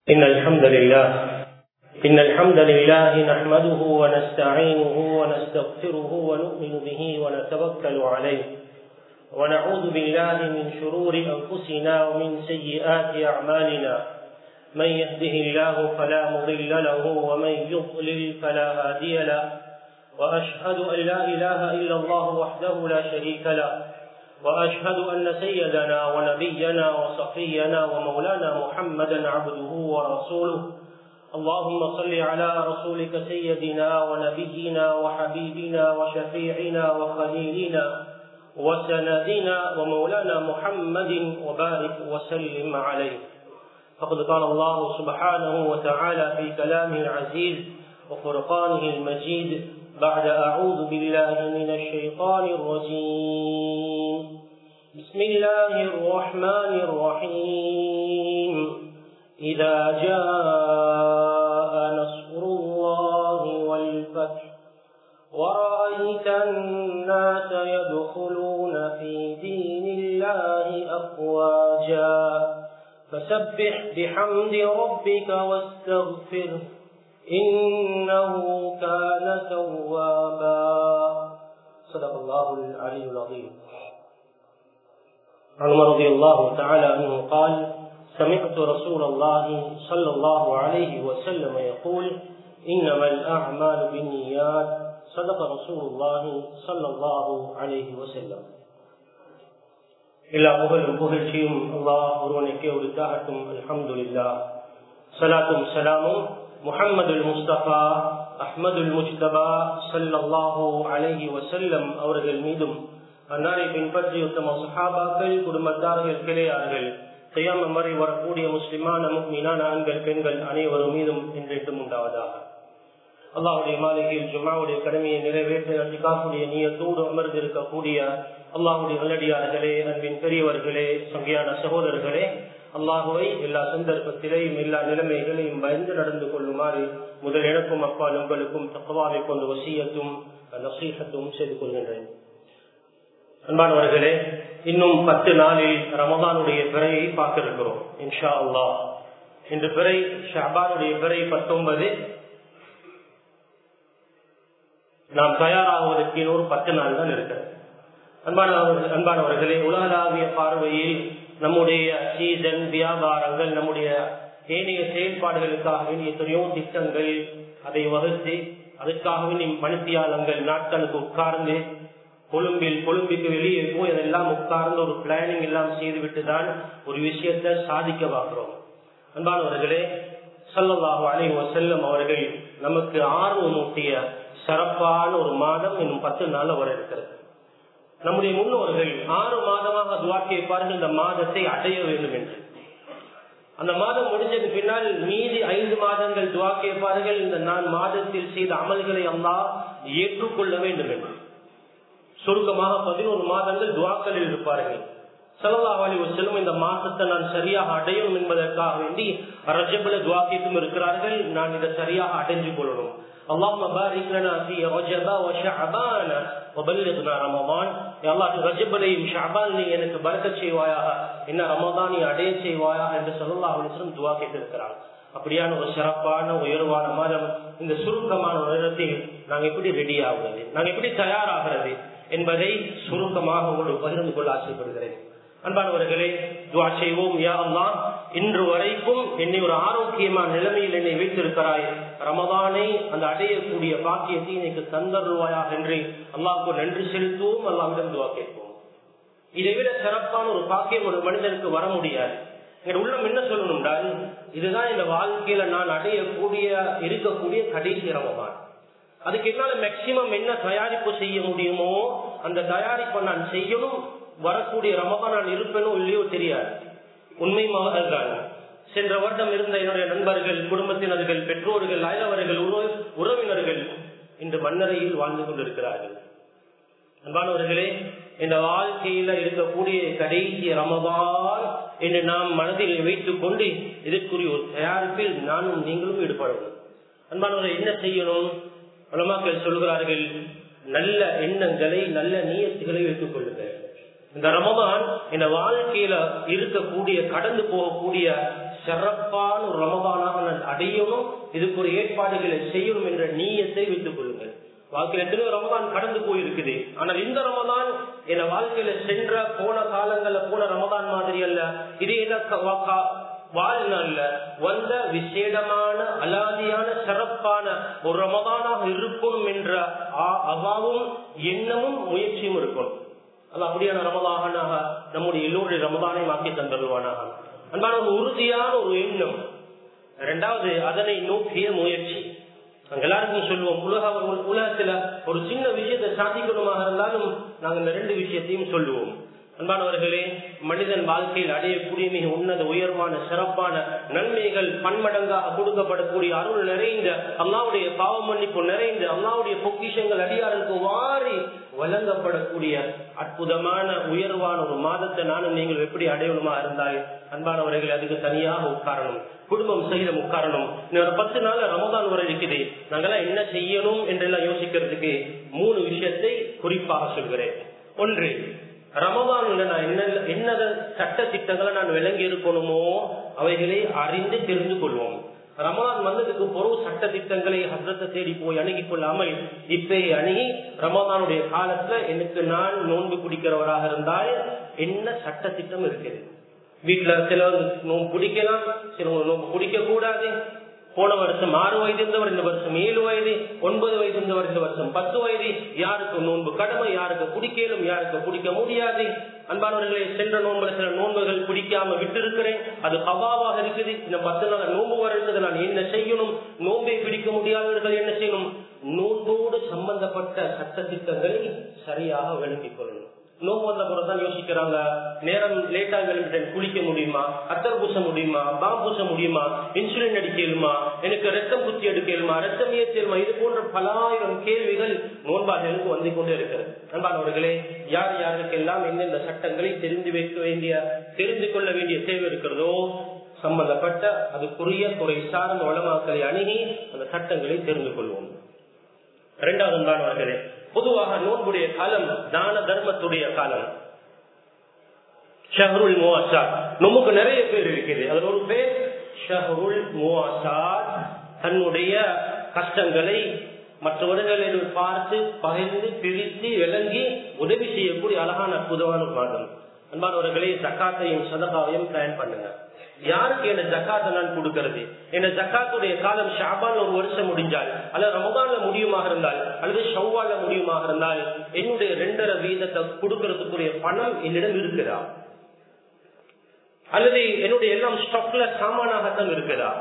إن الحمد لله إن الحمد لله نحمده ونستعينه ونستغفره ونؤمن به ونتوكل عليه ونعوذ بالله من شرور أنفسنا ومن سيئات أعمالنا من يهده الله فلا مضل له ومن يضلل فلا هادي له وأشهد أن لا إله إلا الله وحده لا شريك له وأشهد أن سيدنا ونبينا وصفينا ومولانا محمدا عبده ورسوله اللهم صل على رسولك سيدنا ونبينا وحبيبنا وشفيعنا وخليلنا وسندنا ومولانا محمد وبارك وسلم عليه فقد قال الله سبحانه وتعالى في كلامه العزيز وفرقانه المجيد بعد أعوذ بالله من الشيطان الرجيم بسم الله الرحمن الرحيم إذا جاء نصر الله والفتح ورأيت الناس يدخلون في دين الله أفواجا فسبح بحمد ربك واستغفره إنه كان توابا صدق الله العلي العظيم عن رضي الله تعالى عنه قال سمعت رسول الله صلى الله عليه وسلم يقول إنما الأعمال بالنيات صدق رسول الله صلى الله عليه وسلم எல்லா புகழும் புகழ்ச்சியும் அல்லாஹ் ஒருவனுக்கே உரித்தாகட்டும் அல்ஹம்துலில்லா சலாத்தும் சலாமும் முஹம்மதுல் முஸ்தபா அஹ்மதுல் முஸ்தபா சல்லாஹூ அலஹி வசல்லம் அவர்கள் மீதும் அன்னாரை பின்பற்றி உத்தம சஹாபாக்கள் குடும்பத்தார்கள் கிளையார்கள் செய்யாம வரை வரக்கூடிய முஸ்லிமான மீனான ஆண்கள் பெண்கள் அனைவரும் மீதும் இன்றைக்கும் உண்டாவதாக அல்லாவுடைய மாளிகையில் ஜும்மாவுடைய கடமையை நிறைவேற்ற அஜிகாவுடைய நீயத்தோடு அமர்ந்திருக்கக்கூடிய அல்லாஹுடைய நல்லடியார்களே அன்பின் பெரியவர்களே சங்கையான சகோதரர்களே அல்லாஹுவை எல்லா சந்தர்ப்பத்திலேயும் எல்லா நிலைமைகளையும் பயந்து நடந்து கொள்ளுமாறு முதல் எனக்கும் அப்பால் உங்களுக்கும் தக்கவாவை கொண்டு வசியத்தும் நசீகத்தும் செய்து கொள்கின்றேன் அன்பானவர்களே இன்னும் பத்து நாளில் ரமதானுடைய பிறையை பார்க்க இருக்கிறோம் இன்ஷா அல்லாஹ் இன்று பிறை ஷாபானுடைய பிறை பத்தொன்பது நாம் தயாராகுவதற்கு இன்னொரு பத்து நாள் தான் இருக்கிறது அன்பானவர்கள் அன்பானவர்களே உலகளாவிய பார்வையில் நம்முடைய சீசன் வியாபாரங்கள் நம்முடைய ஏனைய செயல்பாடுகளுக்காக வேண்டிய எத்தனையோ திட்டங்கள் அதை வகுத்து அதற்காக வேண்டிய மனுத்தியாளங்கள் நாட்களுக்கு உட்கார்ந்து கொழும்பில் கொழும்புக்கு வெளியே போய் அதெல்லாம் உட்கார்ந்து ஒரு பிளானிங் எல்லாம் செய்துவிட்டு தான் ஒரு விஷயத்தை சாதிக்க பார்க்கிறோம் அன்பானவர்களே சல்லல்லாஹு அலைஹி வசல்லம் அவர்கள் நமக்கு ஆர்வமூட்டிய சிறப்பான ஒரு மாதம் இன்னும் பத்து நாள் வர இருக்கிறது நம்முடைய முன்னோர்கள் ஆறு மாதமாக துவா கேட்பார்கள் இந்த மாதத்தை அடைய வேண்டும் என்று அந்த மாதம் முடிஞ்சது பின்னால் மீதி ஐந்து மாதங்கள் துவா கேட்பார்கள் இந்த நான் மாதத்தில் செய்த அமல்களை அல்லா ஏற்றுக்கொள்ள வேண்டும் என்று சுருக்கமாக பதினோரு மாதங்கள் துவாக்களில் இருப்பார்கள் சலல்லாஹலி செல்லும் இந்த மாசத்தை நான் சரியாக அடையணும் என்பதற்காக வேண்டி ரஜபல துவாக்கியத்தும் இருக்கிறார்கள் நான் இதை சரியாக அடைஞ்சு கொள்ளணும் اللهم بارك لنا في رجب وشعبان وبلغنا رمضان يا الله ரஜபலையும் ஷாபானையும் எனக்கு பரக்கச் செய்வாயாக என்ன ரமதானை அடைய செய்வாயாக என்று சொல்லல்லா அலிஸ்லம் துவா கேட்டிருக்கிறார் அப்படியான ஒரு சிறப்பான உயர்வான மாதம் இந்த சுருக்கமான நேரத்தில் நாங்க எப்படி ரெடி ஆகுறது நாங்க எப்படி தயாராகிறது என்பதை சுருக்கமாக உங்களுக்கு பகிர்ந்து கொள்ள ஆசைப்படுகிறேன் அன்பானவர்களே துவா செய்வோம் யா அல்லா இன்று வரைக்கும் என்னை ஒரு ஆரோக்கியமான நிலைமையில் என்னை வைத்திருக்கிறாய் ரமதானை அந்த அடையக்கூடிய பாக்கியத்தை எனக்கு தந்தருவாயாக என்று அல்லாவுக்கு நன்றி செலுத்துவோம் அல்லாவிடம் துவா கேட்போம் இதை விட சிறப்பான ஒரு பாக்கியம் ஒரு மனிதனுக்கு வர முடியாது எங்க உள்ளம் என்ன சொல்லணும்டால் இதுதான் இந்த வாழ்க்கையில நான் அடையக்கூடிய இருக்கக்கூடிய கடைசி ரமதான் அதுக்கு என்னால மேக்சிமம் என்ன தயாரிப்பு செய்ய முடியுமோ அந்த தயாரிப்பை நான் செய்யணும் வரக்கூடிய ரமதான் நான் இருப்பேனோ இல்லையோ தெரியாது உண்மை தான் சென்ற வருடம் இருந்த என்னுடைய நண்பர்கள் குடும்பத்தினர்கள் பெற்றோர்கள் அயலவர்கள் உறவினர்கள் இன்று மன்னரையில் வாழ்ந்து கொண்டிருக்கிறார்கள் அன்பானவர்களே இந்த வாழ்க்கையில இருக்கக்கூடிய கடைசி ரமதான் என்று நாம் மனதில் வைத்துக் கொண்டு இதற்குரிய ஒரு தயாரிப்பில் நானும் நீங்களும் ஈடுபடணும் அன்பானவர்கள் என்ன செய்யணும் உலமாக்கள் சொல்கிறார்கள் நல்ல எண்ணங்களை நல்ல நீயத்துகளை வைத்துக் கொள்ளுங்கள் இந்த ரமதான் இந்த வாழ்க்கையில இருக்கக்கூடிய கடந்து போகக்கூடிய சிறப்பான ஒரு ரமதானாக நான் அடையணும் இதுக்கு ஒரு ஏற்பாடுகளை செய்யணும் என்ற நீயத்தை வைத்துக் கொள்ளுங்கள் வாழ்க்கையில எத்தனையோ ரமதான் கடந்து போயிருக்குது ஆனால் இந்த ரமதான் என் வாழ்க்கையில சென்ற போன காலங்கள்ல போன ரமதான் மாதிரி அல்ல இது என்ன வாழ்நாள்ல வந்த விசேடமான அலாதியான சிறப்பான ஒரு ரமதானாக இருக்கணும் என்ற அவாவும் எண்ணமும் முயற்சியும் இருக்கணும் அது அப்படியான ரமதானாக நம்முடைய எல்லோருடைய ரமதானை மாற்றி தந்துடுவானாக அன்பான ஒரு உறுதியான ஒரு எண்ணம் இரண்டாவது அதனை நோக்கிய முயற்சி நாங்க எல்லாருக்கும் சொல்லுவோம் உலக உலகத்துல ஒரு சின்ன விஷயத்தை சாதிக்கணுமாக இருந்தாலும் நாங்க இந்த ரெண்டு விஷயத்தையும் சொல்லுவோம் அன்பானவர்களே மனிதன் வாழ்க்கையில் அடையக்கூடிய மிக உன்னத உயர்வான சிறப்பான நன்மைகள் பன்மடங்காக கொடுக்கப்படக்கூடிய அருள் நிறைந்த அல்லாவுடைய பாவ மன்னிப்பு நிறைந்த அல்லாவுடைய பொக்கிஷங்கள் அடியாருக்கு வாரி வழங்கப்படக்கூடிய அற்புதமான உயர்வான ஒரு மாதத்தை நானும் நீங்கள் எப்படி அடையணுமா இருந்தால் அன்பானவர்கள் அதுக்கு தனியாக உட்காரணும் குடும்பம் செய்த உட்காரணும் இன்னொரு பத்து நாள் ரமதான் வரை இருக்குது நாங்கெல்லாம் என்ன செய்யணும் என்றெல்லாம் யோசிக்கிறதுக்கு மூணு விஷயத்தை குறிப்பாக சொல்கிறேன் ஒன்று ரமதான்ல நான் என்ன என்ன சட்ட திட்டங்களை நான் விளங்கி இருக்கணுமோ அவைகளை அறிந்து தெரிந்து கொள்வோம் ரமலான் வந்ததுக்கு பொருள் சட்ட திட்டங்களை ஹசரத்தை தேடி போய் அணுகி கொள்ளாமல் இப்பே அணுகி ரமலானுடைய காலத்துல எனக்கு நான் நோன்பு பிடிக்கிறவராக இருந்தால் என்ன சட்ட திட்டம் இருக்குது வீட்டுல சிலவங்க நோன்பு பிடிக்கலாம் சிலவங்க நோன்பு பிடிக்க கூடாது போன வருஷம் ஆறு வயது இருந்தவர் இந்த வருஷம் ஏழு வயது ஒன்பது வயது இருந்தவர் இந்த வருஷம் பத்து வயது யாருக்கு நோன்பு கடமை யாருக்கு பிடிக்கலும் யாருக்கு பிடிக்க முடியாது அன்பானவர்களே சென்ற நோன்புல சில நோன்புகள் பிடிக்காம விட்டு இருக்கிறேன் அது ஹவாவாக இருக்குது இந்த பத்து நாள் நோன்பு வருகிறது நான் என்ன செய்யணும் நோன்பை பிடிக்க முடியாதவர்கள் என்ன செய்யணும் நோன்போடு சம்பந்தப்பட்ட சட்ட திட்டங்களை சரியாக விளங்கிக் கொள்ளணும் நோம்பு வந்த பிறகுதான் யோசிக்கிறாங்க நேரம் லேட்டா விளம்பிட்டேன் குளிக்க முடியுமா அத்தர் பூச முடியுமா பாம் பூச முடியுமா இன்சுலின் அடிக்கலுமா எனக்கு ரத்தம் குத்தி எடுக்கலுமா ரத்தம் ஏற்றலுமா இது போன்ற பலாயிரம் கேள்விகள் நோன்பாளர்களுக்கு வந்து கொண்டே இருக்கிறது அன்பானவர்களே யார் யாருக்கெல்லாம் எந்தெந்த சட்டங்களை தெரிந்து வைக்க வேண்டிய தெரிந்து கொள்ள வேண்டிய தேவை இருக்கிறதோ சம்பந்தப்பட்ட அதுக்குரிய துறை சார்ந்த வளமாக்களை அணுகி அந்த சட்டங்களை தெரிந்து கொள்வோம் இரண்டாவது அன்பானவர்களே பொதுவாக நோன்புடைய காலம் தான தர்மத்துடைய காலம் ஷஹருல் முவாசாத் நமக்கு நிறைய பேர் இருக்குது அதுல ஒரு பேர் ஷஹருல் முவாசாத் தன்னுடைய கஷ்டங்களை மற்றவர்களிடம் பார்த்து பகிர்ந்து பிரித்து விளங்கி உதவி செய்யக்கூடிய அழகான அற்புதமான மாதம் அன்பானவர்களே ஜக்காத்தையும் சதகாவையும் பிளான் பண்ணுங்க யாருக்கு என்ன ஜக்காத்தை நான் கொடுக்கறது என்ன ஜக்காத்துடைய காலம் ஷாபான் ஒரு வருஷம் முடிஞ்சால் அல்லது ரமதான்ல முடியுமாக இருந்தால் அல்லது ஷவ்வால முடியுமாக இருந்தால் என்னுடைய ரெண்டரை வீதத்தை கொடுக்கறதுக்குரிய பணம் என்னிடம் இருக்குதா அல்லது என்னுடைய எல்லாம் ஸ்டாக்ல சாமானாகத்தான் இருக்குதா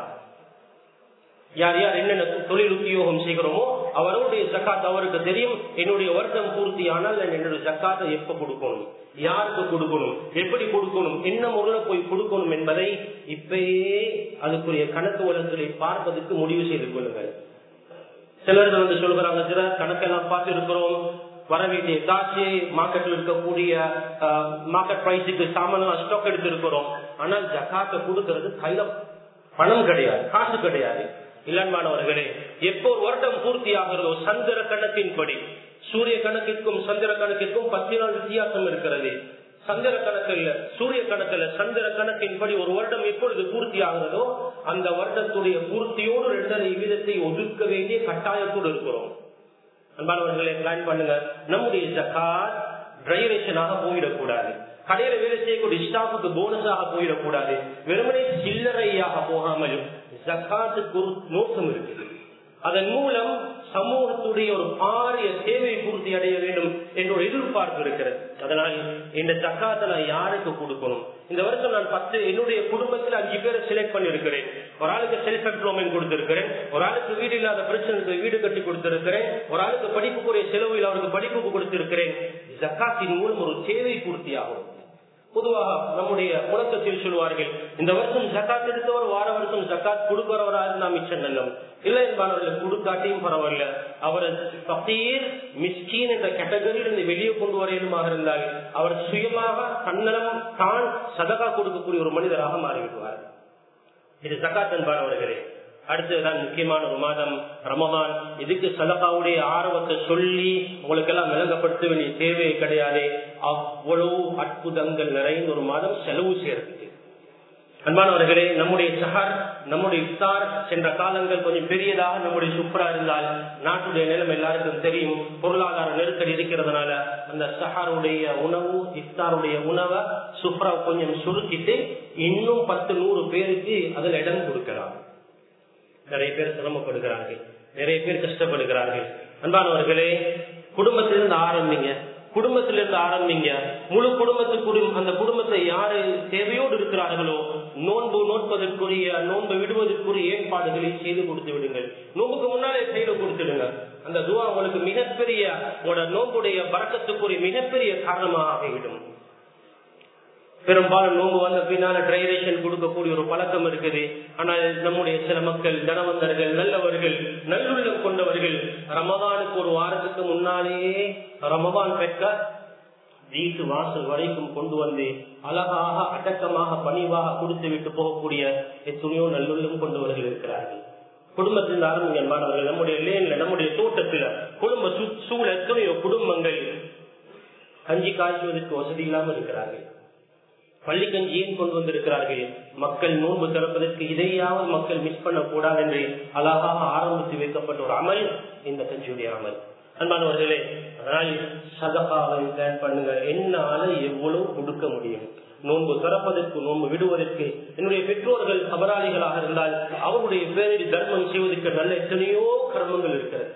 யார் யார் என்னென்ன தொழில் உத்தியோகம் செய்கிறோமோ அவருடைய ஜக்காத் அவருக்கு தெரியும் என்னுடைய வருடம் பூர்த்தி ஆனால் என்னுடைய ஜக்காத்தை எப்ப கொடுக்கணும் யாருக்கு கொடுக்கணும் எப்படி கொடுக்கணும் என்ன முறையில போய் கொடுக்கணும் என்பதை இப்பயே அதுக்குரிய கணக்கு வழக்குகளை பார்ப்பதற்கு முடிவு செய்து கொள்ளுங்கள் சிலர்கள் வந்து சொல்கிறாங்க சில கணக்கெல்லாம் பார்த்து இருக்கிறோம் வர வேண்டிய காசு மார்க்கெட்ல இருக்கக்கூடிய மார்க்கெட் பிரைஸுக்கு சாமான் ஸ்டாக் எடுத்திருக்கிறோம் ஆனால் ஜக்காத்தை கொடுக்கறது கையில பணம் கிடையாது காசு கிடையாது இளன்மானவர்களே எப்போ ஒரு வருடம் பூர்த்தி ஆகிறதோ சந்திர கணக்கின்படி சூரிய கணக்கிற்கும் சந்திர கணக்கிற்கும் பத்து நாள் வித்தியாசம் இருக்கிறது சந்திர கணக்கில் சூரிய கணக்கில் சந்திர கணக்கின்படி ஒரு வருடம் எப்பொழுது பூர்த்தி ஆகிறதோ அந்த வருடத்துடைய பூர்த்தியோடு ரெண்டரை வீதத்தை ஒதுக்க வேண்டிய கட்டாயத்தோடு இருக்கிறோம் அன்பானவர்களை பிளான் பண்ணுங்க நம்முடைய ஜக்காத் டிரைவேஷனாக போயிடக்கூடாது கடையில வேலை செய்யக்கூடிய ஸ்டாஃபுக்கு போனஸாக போயிடக்கூடாது வெறுமனே சில்லறையாக போகாமல் ஜக்காத்துக்கு ஒரு நோக்கம் இருக்குது அதன் மூலம் சமூகத்துடைய ஒரு பாரிய தேவை பூர்த்தி அடைய வேண்டும் என்ற ஒரு எதிர்பார்ப்பு இருக்கிறது அதனால் இந்த ஜக்காத்தை நான் யாருக்கு கொடுக்கணும் இந்த வருஷம் நான் பத்து என்னுடைய குடும்பத்தில் அஞ்சு பேரை செலக்ட் பண்ணிருக்கிறேன் ஒரு ஆளுக்கு செல்ஃப் எம்ப்ளாய்மெண்ட் கொடுத்திருக்கிறேன் ஒரு ஆளுக்கு வீடு இல்லாத பிரச்சனைக்கு வீடு கட்டி கொடுத்திருக்கிறேன் ஒரு ஆளுக்கு படிப்புக்குரிய செலவில் அவருக்கு படிப்புக்கு கொடுத்திருக்கிறேன் ஜக்காத்தின் மூலம் ஒரு தேவை பூர்த்தி ஆகும் பொதுவாக நம்முடைய முழக்கத்தில் சொல்வார்கள் இந்த வருஷம் ஜக்காத் எடுத்தவர் வார வருஷம் ஜக்காத் கொடுக்கிறவரா இருந்தா மிச்சம் நல்லம் இல்லை என்பவர்கள் கொடுக்காட்டியும் பரவாயில்ல அவர் பத்தீர் மிஸ்கீன் என்ற கேட்டகரியில் வெளியே கொண்டு வரையிலுமாக இருந்தால் அவர் சுயமாக தன்னலம் தான் சதகா கொடுக்கக்கூடிய ஒரு மனிதராக மாறிவிடுவார் இது ஜக்காத் என்பவர்களே அடுத்ததுதான் முக்கியமான ஒரு மாதம் ரமதான் இதுக்கு சதகாவுடைய ஆர்வத்தை சொல்லி உங்களுக்கு எல்லாம் விளங்கப்படுத்த வேண்டிய தேவையே கிடையாது அவ்வளவு அற்புதங்கள் நிறைந்த ஒரு மாதம் செலவு சேர்த்து அன்பானவர்களே நம்முடைய சஹர் நம்முடைய இஃப்தார் சென்ற காலங்கள் கொஞ்சம் பெரியதாக நம்முடைய சுப்ரா இருந்தால் நாட்டுடைய நிலம் எல்லாருக்கும் தெரியும் பொருளாதார நெருக்கடி இருக்கிறதுனால அந்த சஹருடைய உணவு இஃப்தாருடைய உணவை சுப்ரா கொஞ்சம் சுருக்கிட்டு இன்னும் பத்து நூறு பேருக்கு அதுல இடம் கொடுக்கலாம் நிறைய பேர் சிரமப்படுகிறார்கள் நிறைய பேர் கஷ்டப்படுகிறார்கள் அன்பானவர்களே குடும்பத்திலிருந்து ஆரம்பிங்க குடும்பத்திலிருந்து ஆரம்பிங்க முழு குடும்பத்துக்குரிய அந்த குடும்பத்தை யாரு தேவையோடு இருக்கிறார்களோ நோன்பு நோட்பதற்குரிய நோன்பு விடுவதற்குரிய ஏற்பாடுகளை செய்து கொடுத்து விடுங்கள் நோன்புக்கு முன்னாலே செய்து கொடுத்துடுங்க அந்த துவா உங்களுக்கு மிகப்பெரிய உங்களோட நோன்புடைய பறக்கத்துக்குரிய மிகப்பெரிய காரணமாக ஆகிவிடும் பெரும்பாலும் நோன்பு வந்த பின்னால ட்ரைரேஷன் கொடுக்கக்கூடிய ஒரு பழக்கம் இருக்குது ஆனால் நம்முடைய சில மக்கள் தனவந்தர்கள் நல்லவர்கள் நல்லுள்ளம் கொண்டவர்கள் ரமதானுக்கு ஒரு வாரத்துக்கு முன்னாலேயே ரமதான் பெற்ற வீட்டு வாசல் வரைக்கும் கொண்டு வந்து அழகாக அடக்கமாக பணிவாக கொடுத்து விட்டு போகக்கூடிய எத்தனையோ நல்லுள்ளம் கொண்டவர்கள் இருக்கிறார்கள் குடும்பத்தில் ஆரம்பிங்க மாணவர்கள் நம்முடைய லேன்ல நம்முடைய தோட்டத்துல குடும்ப சூழ எத்தனையோ குடும்பங்கள் கஞ்சி காய்ச்சுவதற்கு வசதி இல்லாமல் இருக்கிறார்கள் பள்ளிக்கஞ்சி ஏன் கொண்டு வந்திருக்கிறார்கள் மக்கள் நோன்பு திறப்பதற்கு இதையாவது மக்கள் மிஸ் பண்ணக்கூடாது என்று அழகாக ஆரம்பித்து வைக்கப்பட்ட ஒரு அமல் இந்த கஞ்சியுடைய அமல் அன்பானவர்களே அதனால் சதகாவை பிளான் பண்ணுங்க என்னால எவ்வளவு கொடுக்க முடியும் நோன்பு திறப்பதற்கு நோன்பு விடுவதற்கு என்னுடைய பெற்றோர்கள் அபராளிகளாக இருந்தால் அவருடைய பேரில் தர்மம் செய்வதற்கு நல்ல எத்தனையோ கர்மங்கள் இருக்கிறது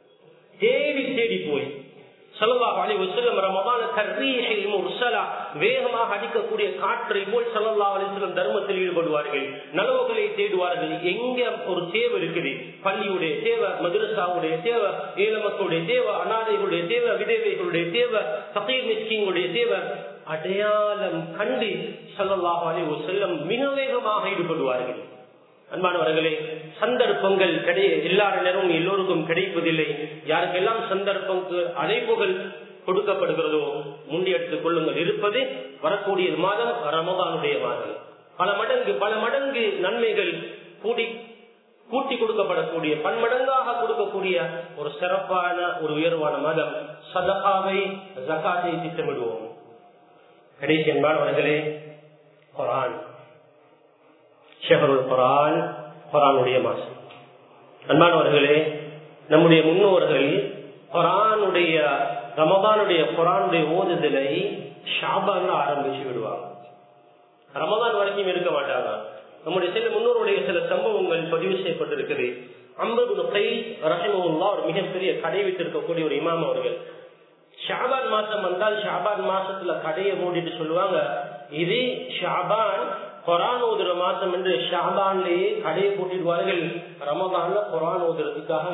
தேடி தேடி போய் சல்லல்லாஹு அலைஹி வஸல்லம் ரமதான் கர்ரீஹில் முர்சலா வேகமாக அடிக்கக்கூடிய காற்றை போல் சல்லல்லாஹு அலைஹி வஸல்லம் தர்மத்தில் ஈடுபடுவார்கள் நலவுகளை தேடுவார்கள் எங்க ஒரு தேவை இருக்குது பள்ளியுடைய தேவை மதுரசாவுடைய தேவை ஏழ மக்களுடைய தேவை அனாதைகளுடைய தேவை விதவைகளுடைய தேவை ஃபகீர் மிஸ்கிங்களுடைய தேவை அடையாளம் கண்டு சல்லல்லாஹு அலைஹி வஸல்லம் மிக வேகமாக ஈடுபடுவார்கள் அன்பானவர்களே சந்தர்ப்பங்கள் கிடை எல்லா நேரமும் எல்லோருக்கும் கிடைப்பதில்லை யாருக்கெல்லாம் சந்தர்ப்பங்களுக்கு அழைப்புகள் கொடுக்கப்படுகிறதோ முண்டியெடுத்துக் கொள்ளுங்கள் இருப்பது வரக்கூடிய மாதம் ரமதானுடைய மாதம் பல மடங்கு பல மடங்கு நன்மைகள் கூடி கூட்டி கொடுக்கப்படக்கூடிய பன்மடங்காக கொடுக்கக்கூடிய ஒரு சிறப்பான ஒரு உயர்வான மதம் சதகாவை ஜக்காத்தை திட்டமிடுவோம் கடைசி என்பானவர்களே குரான் ஷெஹருல் குரான் குரானுடைய மாசம் அன்பானவர்களே நம்முடைய முன்னோர்கள் குரானுடைய ரமதானுடைய குரானுடைய ஓதுதலை ஷாபான் ஆரம்பிச்சு விடுவாங்க ரமதான் வரைக்கும் இருக்க மாட்டாங்க நம்முடைய சில முன்னோருடைய சில சம்பவங்கள் பதிவு செய்யப்பட்டிருக்குது அம்பது கை ரஹமுல்லா ஒரு மிகப்பெரிய கடை வைத்திருக்கக்கூடிய ஒரு இமாம் அவர்கள் ஷாபான் மாசம் வந்தால் ஷாபான் மாசத்துல கடையை மூடிட்டு சொல்லுவாங்க இது ஷாபான் குரான் ஓதுற மாசம் என்று ஷாபான்லேயே கடையை போட்டிடுவார்கள் ரமதான்ல குரான் ஓதுறதுக்காக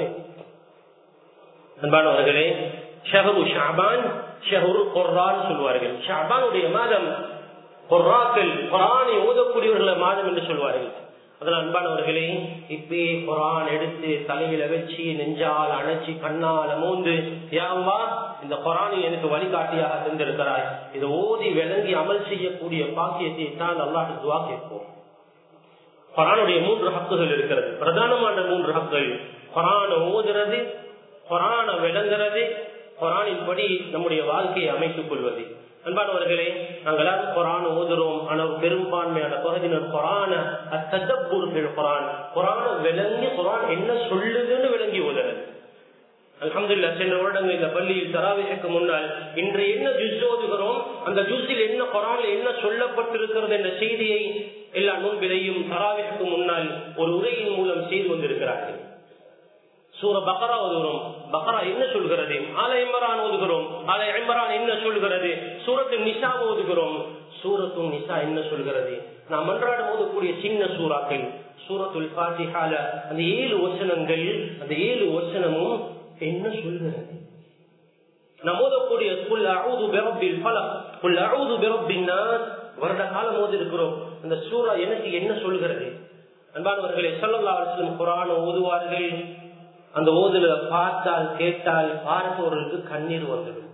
அன்பானவர்களே ஷஹரு ஷாபான் ஷஹரு கொர்ரான் சொல்வார்கள் ஷாபானுடைய மாதம் கொர்ராக்கள் குரானை ஓதக்கூடியவர்கள் மாதம் என்று சொல்வார்கள் அதனால் அன்பானவர்களே இப்பே குரான் எடுத்து தலையில வச்சு நெஞ்சால் அணைச்சி கண்ணால் அமோந்து யாவா இந்த குரானை எனக்கு வழிகாட்டியாக தந்திருக்கிறாய் இதை ஓதி விளங்கி அமல் செய்யக்கூடிய பாக்கியத்தை தான் அல்லாட்டு துவா கேட்போம் குரானுடைய மூன்று ஹக்குகள் இருக்கிறது பிரதானமான மூன்று ஹக்குகள் குரான ஓதுறது குரான விளங்குறது குரானின் படி நம்முடைய வாழ்க்கையை அமைத்துக் கொள்வது அன்பானவர்களே நாங்கள் எல்லாரும் குரான் ஓதுறோம் ஆனால் பெரும்பான்மையான பகுதியினர் குரான அத்தப்பூர்கள் குரான் குரான விளங்கி குரான் என்ன சொல்லுதுன்னு விளங்கி ஓதுறது அலமதுல்லா சென்ற வருடங்கள் இந்த பள்ளியில் தராவிற்கு முன்னால் இன்று என்ன ஜுஸ் ஓதுகிறோம் அந்த ஜுஸில் என்ன குரான்ல என்ன சொல்லப்பட்டிருக்கிறது என்ற செய்தியை எல்லா நூல்களையும் தராவிற்கு முன்னால் ஒரு உரையின் மூலம் செய்து வந்திருக்கிறார்கள் சூர பக்கரா ஓதுகிறோம் பக்கரா என்ன சொல்கிறது ஆல இம்ரான் ஓதுகிறோம் ஆல இம்ரான் என்ன சொல்கிறது சூரத்து நிசா ஓதுகிறோம் சூரத்து நிசா என்ன சொல்கிறது நாம் அன்றாடம் ஓதக்கூடிய சின்ன சூறாக்கள் சூரத்துல் பாத்திஹால அந்த ஏழு வசனங்கள் அந்த ஏழு வசனமும் என்ன சொல்கிறது நாம் ஓதக்கூடிய புல் அவுது பெரப்பில் பல புல் அவுது பெரப்பின் வருட காலம் ஓதி இருக்கிறோம் அந்த சூறா எனக்கு என்ன சொல்கிறது அன்பானவர்களே சொல்லல்லா அரசிலும் குரான் ஓதுவார்கள் அந்த ஓதுல பார்த்தால் கேட்டால் பார்ப்பவர்களுக்கு கண்ணீர் வந்துடும்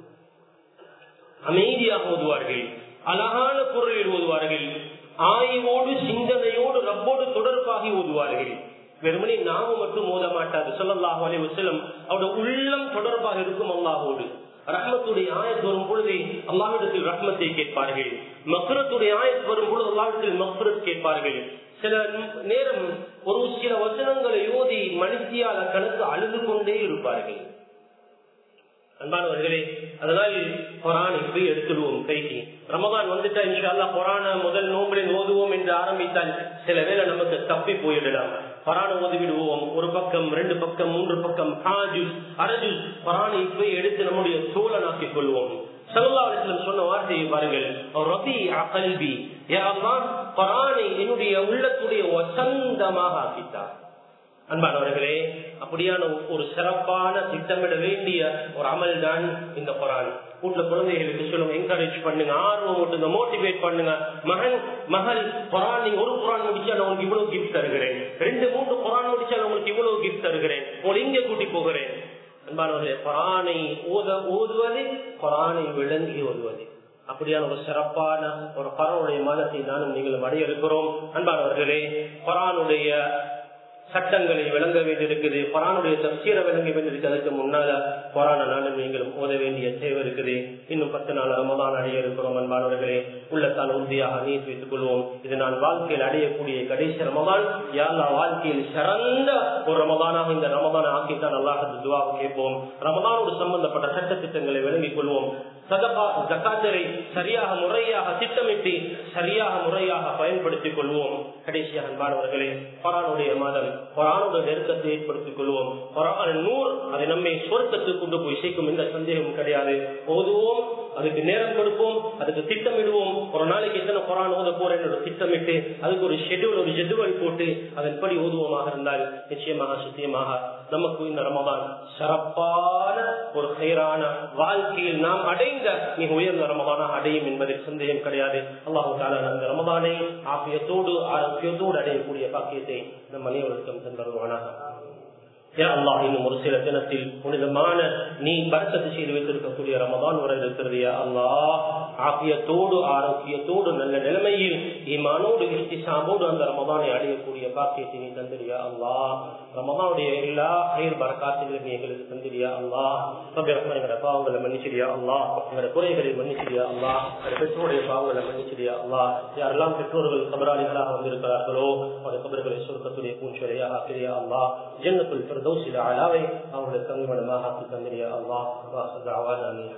அமைதியாக ஓதுவார்கள் அழகான குரலில் ஓதுவார்கள் ஆய்வோடு சிந்தனையோடு ரப்போடு தொடர்பாகி ஓதுவார்கள் வெறுமனே நாம மட்டும் ஓத மாட்டாது சொல்லல்லாஹு அலி வசலம் அவருடைய உள்ளம் தொடர்பாக இருக்கும் அல்லாஹோடு ரஹ்மத்துடைய ஆயத் வரும் பொழுது அல்லாஹிடத்தில் ரஹ்மத்தை கேட்பார்கள் மக்ரத்துடைய ஆயத் வரும் பொழுது அல்லாஹிடத்தில் மக்ரத் கேட்பார்கள் சில நேரம் ஒரு சில வசனங்களை யோதி மனுஷியால கணக்கு அழுது கொண்டே இருப்பார்கள் அன்பானவர்களே அதனால் குரான் இப்படி எடுத்துடுவோம் கைக்கு ரமதான் வந்துட்டா இன்ஷால்லா குரான முதல் நோம்பில் ஓதுவோம் என்று ஆரம்பித்தால் சில வேளை நமக்கு தப்பி போயிடலாம் குரான ஓதி விடுவோம் ஒரு பக்கம் ரெண்டு பக்கம் மூன்று பக்கம் ஹாஜுஸ் அரஜுஸ் குரானை இப்ப எடுத்து நம்முடைய தோழனாக்கிக் கொள்வோம் சல்லாஹிஸ்லம் சொன்ன வார்த்தையை பாருங்கள் ரபி அகல்பி குரானை என்னுடைய உள்ளத்துடைய வசந்தமாக ஆக்கித்தார் அன்பானவர்களே அப்படியான ஒரு சிறப்பான திட்டமிட வேண்டிய ஒரு அமல் தான் இந்த குரான் வீட்டுல குழந்தைகளுக்கு சொல்லுங்க என்கரேஜ் பண்ணுங்க ஆர்வம் விட்டுங்க மோட்டிவேட் பண்ணுங்க மகன் மகள் குரான் நீங்க ஒரு குரான் முடிச்சா நான் உங்களுக்கு இவ்வளவு கிஃப்ட் தருகிறேன் ரெண்டு மூன்று குரான் முடிச்சா நான் உங்களுக்கு இவ்வளவு கிஃப்ட் தருகிறேன் உங்களை இங்க கூட்டி போகிறேன் அன்பானவர்களே குரானை ஓத ஓதுவது குரானை விளங்கி ஓதுவது அப்படியான ஒரு சிறப்பான ஒரு பரவுடைய மாதத்தை நானும் நீங்களும் அடைய இருக்கிறோம் அன்பானவர்களே குரானுடைய சட்டங்களை விளங்க வேண்டியிருக்குது குரானுடைய தப்சீரை விளங்க வேண்டியிருக்கு அதுக்கு முன்னால குரான நானும் நீங்களும் ஓத வேண்டிய தேவை இருக்குது இன்னும் பத்து நாள் ரமதான் அடைய இருக்கிறோம் அன்பானவர்களே உள்ளத்தால் உறுதியாக நீர் வைத்துக் கொள்வோம் இது நான் வாழ்க்கையில் அடையக்கூடிய கடைசி ரமதான் யாரா வாழ்க்கையில் சிறந்த ஒரு ரமதானாக இந்த ரமதான ஆக்கித்தான் அல்லாஹ் துவாவை கேட்போம் ரமதானோடு சம்பந்தப்பட்ட சட்ட திட்டங்களை விளங்கிக் கொள்வோம் சதபா ஜக்காத்தரை சரியாக முறையாக திட்டமிட்டு சரியாக முறையாக பயன்படுத்திக் கொள்வோம் கடைசியாக அன்பானவர்களே குரானுடைய மாதம் குரானுடைய நெருக்கத்தை ஏற்படுத்திக் கொள்வோம் குரான் நூறு அதை நம்மை சொர்க்கத்துக்கு கொண்டு போய் சேர்க்கும் எந்த சந்தேகமும் கிடையாது ஓதுவோம் அதுக்கு நேரம் கொடுப்போம் அதுக்கு திட்டமிடுவோம் ஒரு நாளைக்கு எத்தனை குரான் ஓத போறேன் திட்டமிட்டு அதுக்கு ஒரு ஷெடியூல் ஒரு ஜெதுவல் போட்டு அதன்படி ஓதுவோமாக இருந்தால் நிச்சயமாக சத்தியமாக நமக்கு இந்த ரமதான் சிறப்பான ஒரு செயரான வாழ்க்கையில் நாம் அடைந்த மிக உயர்ந்த ரமதானாக அடையும் என்பதில் சந்தேகம் கிடையாது அல்லாஹு தாலா அந்த ரமதானை ஆபியத்தோடு ஆரோக்கியத்தோடு அடையக்கூடிய பாக்கியத்தை நம் அனைவருக்கும் தந்தருவானாக இன்னும் ஒரு சில தினத்தில் புனிதமான நீ பரக்கத்து செய்து வைத்திருக்கக்கூடிய ரமதான் வர இருக்கிறது அல்லா ஆபியத்தோடு ஆரோக்கியத்தோடு நல்ல நிலைமையில் ஈமானோடு இஷ்டிசாமோடு அந்த ரமதானை அடையக்கூடிய பாக்கியத்தை நீ தந்திரியா அல்லா ரமதானுடைய எல்லா கயிர் பரக்காத்துகளையும் நீ எங்களுக்கு தந்திரியா அல்லா எங்களோட பாவங்களை மன்னிச்சிரியா அல்லா எங்களோட குறைகளை மன்னிச்சிரியா அல்லா எங்களோட பெற்றோருடைய பாவங்களை மன்னிச்சிரியா அல்லா யாரெல்லாம் பெற்றோர்கள் கபராளிகளாக வந்திருக்கிறார்களோ அந்த கபர்களை சொர்க்கத்துடைய பூஞ்சொலையாக ஆக்கிரியா அல்லா ஜன்னத்துள் الفردوس الأعلاوي أو للتنظيم لما حقق من الله وأخذ دعوانا